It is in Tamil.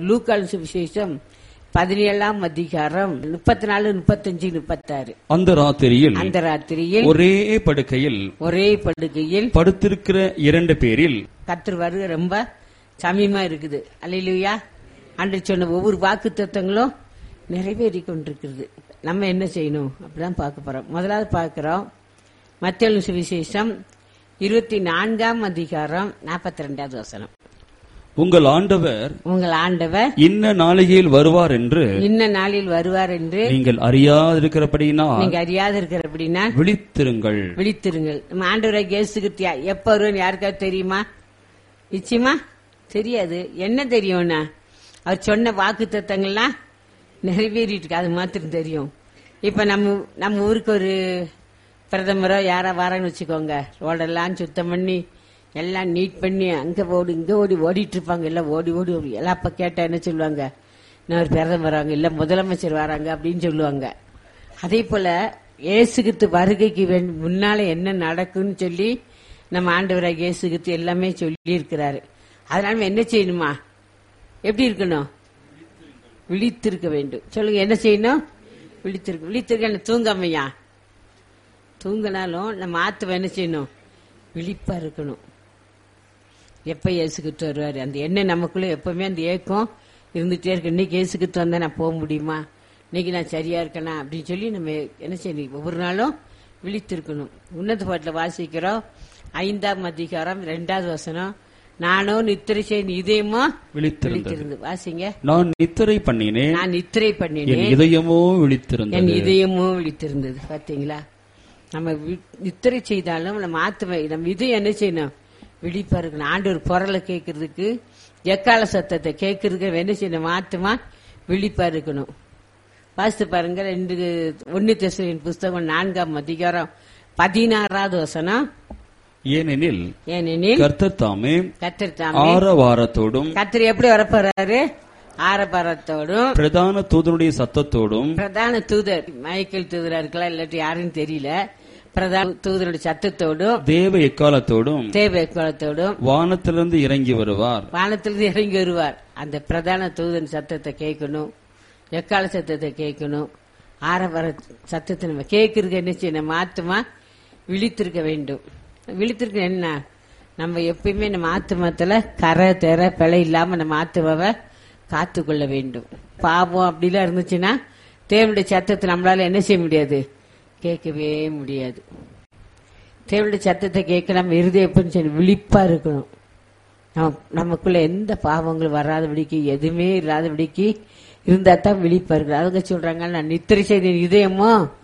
லூக்கால் சுவிசேஷம் பதினேழாம் அதிகாரம் முப்பத்தி நாலு முப்பத்தஞ்சு முப்பத்தாறு அந்த ராத்திரியில் அந்த ராத்திரியில் ஒரே படுக்கையில் ஒரே படுக்கையில் படுத்திருக்கிற இரண்டு பேரில் கர்த்தர் வருகை ரொம்ப சமயமா இருக்குது அல்லையிலுயா அன்று சொன்ன ஒவ்வொரு வாக்கு தத்துவங்களும் நிறைவேறி கொண்டிருக்கிறது நம்ம என்ன செய்யணும் அப்படிதான் பார்க்க போறோம் முதலாவது பார்க்கிறோம் மத்திய சுவிசேஷம் இருபத்தி நான்காம் அதிகாரம் நாற்பத்தி ரெண்டாவது வசனம் உங்கள் ஆண்டவர் உங்கள் ஆண்டவர் இன்ன நாளிகையில் வருவார் என்று இன்ன நாளில் வருவார் என்று நீங்கள் அறியாதிருக்கிறபடியினால் நீங்க அறியாது இருக்கிறபடினா விழித்திருங்கள் விழித்திருங்கள் நம்ம ஆண்டவரை கேசுகிட்டியா எப்ப வருவேன்னு யாருக்காவது தெரியுமா நிச்சயமா தெரியாது என்ன தெரியும்னா அவர் சொன்ன வாக்கு தத்தங்கள்லாம் நிறைவேறிட்டு இருக்கு அது மாத்திரம் தெரியும் இப்ப நம்ம நம்ம ஊருக்கு ஒரு பிரதமரோ யாரா வரான்னு வச்சுக்கோங்க ரோடெல்லாம் சுத்தம் பண்ணி எல்லாம் நீட் பண்ணி அங்க ஓடி இங்க ஓடி ஓடிட்டு இருப்பாங்க எல்லாம் ஓடி ஓடி ஓடி எல்லாம் அப்ப கேட்டா என்ன சொல்லுவாங்க இன்னும் ஒரு பிரதமர் வராங்க இல்ல முதலமைச்சர் வராங்க அப்படின்னு சொல்லுவாங்க அதே போல இயேசுகித்து வருகைக்கு வேண்டி- முன்னால என்ன நடக்கும்னு சொல்லி நம்ம ஆண்டவராக இயேசுகித்து எல்லாமே சொல்லி இருக்கிறாரு அதனால நம்ம என்ன செய்யணுமா எப்படி இருக்கணும் விழித்திருக்க வேண்டும் சொல்லுங்க என்ன செய்யணும் விழித்திருக்க விழித்திருக்க என்ன தூங்காமையா தூங்கினாலும் நம்ம ஆத்துவ என்ன செய்யணும் விழிப்பா இருக்கணும் எப்ப இயேசுகிட்டு வருவாரு அந்த எண்ணெய் நமக்குள்ள எப்பவுமே அந்த ஏக்கம் இருந்துட்டே இருக்கு இன்னைக்கு இயேசுகிட்டு வந்தா நான் போக முடியுமா இன்னைக்கு நான் சரியா இருக்கனா அப்படின்னு சொல்லி நம்ம என்ன செய்யணும் ஒவ்வொரு நாளும் விழித்திருக்கணும் உன்னத பாட்டில் வாசிக்கிறோம் ஐந்தாம் அதிகாரம் ரெண்டாவது வசனம் நானோ நித்திரை செய்ய இதயமா விழித்திருந்தது விழித்திருந்து வாசிங்க நான் நித்திரை பண்ணினேன் நான் நித்திரை என் பண்ணினேன் இதயமோ என் விழித்திருந்தது இதயமும் விழித்திருந்தது பாத்தீங்களா நம்ம வி- நித்திரை செய்தாலும் நம்ம ஆத்துமை நம்ம இதயம் என்ன செய்யணும் விழிப்பா இருக்கணும் ஆண்டவர் குரலை கேட்கறதுக்கு எக்கால சத்தத்தை கேட்கறதுக்கு என்ன செய்யணும் ஆத்துமா விழிப்பா இருக்கணும் வாசித்து பாருங்க ரெண்டு ஒன்னு தெசலின் புஸ்தகம் நான்காம் அதிகாரம் பதினாறாவது வசனம் ஏனெனில் ஏனெனில் கர்த்தர் தாமே கத்தர் தாமே ஆரவாரத்தோடும் கத்தர் எப்படி வரப்போறாரு ஆரபாரத்தோடும் பிரதான தூதனுடைய சத்தத்தோடும் பிரதான தூதர் மைக்கேல் தூதரா இருக்கலாம் இல்லாட்டி யாருன்னு தெரியல பிரதான தூதருடைய சத்தத்தோடும் தேவ எக்காலத்தோடும் தேவ குளத்தோடும் வானத்திலிருந்து இறங்கி வருவார் வானத்திலிருந்து இறங்கி வருவார் அந்த பிரதான தூதன் சத்தத்தை கேட்கணும் எக்கால சத்தத்தை கேட்கணும் ஆரவர சத்தத்தை நம்ம கேட்கறதுக்கு என்ன செய்யணும் நம்ம ஆத்துமா விழித்திருக்க வேண்டும் விழித்திருக்க என்ன நம்ம எப்பயுமே நம்ம ஆத்துமத்துல கரை தெர பிழை இல்லாம நம்ம ஆத்துமாவை காத்துக்கொள்ள வேண்டும் பாவம் அப்படிலாம் இருந்துச்சுன்னா தேவனுடைய சத்தத்தை நம்மளால என்ன செய்ய முடியாது கேட்கவே முடியாது தேவனுடைய சத்தத்தை கேட்க நம்ம இருதயம் எப்பன்னு சொல்லி விழிப்பா இருக்கணும் நம்ம நமக்குள்ள எந்த பாவங்கள் வராதபடிக்கு எதுவுமே இல்லாதபடிக்கு இருந்தா தான் விழிப்பா இருக்கு அவங்க சொல்றாங்க நான் நித்திரை செய்த இதயமோ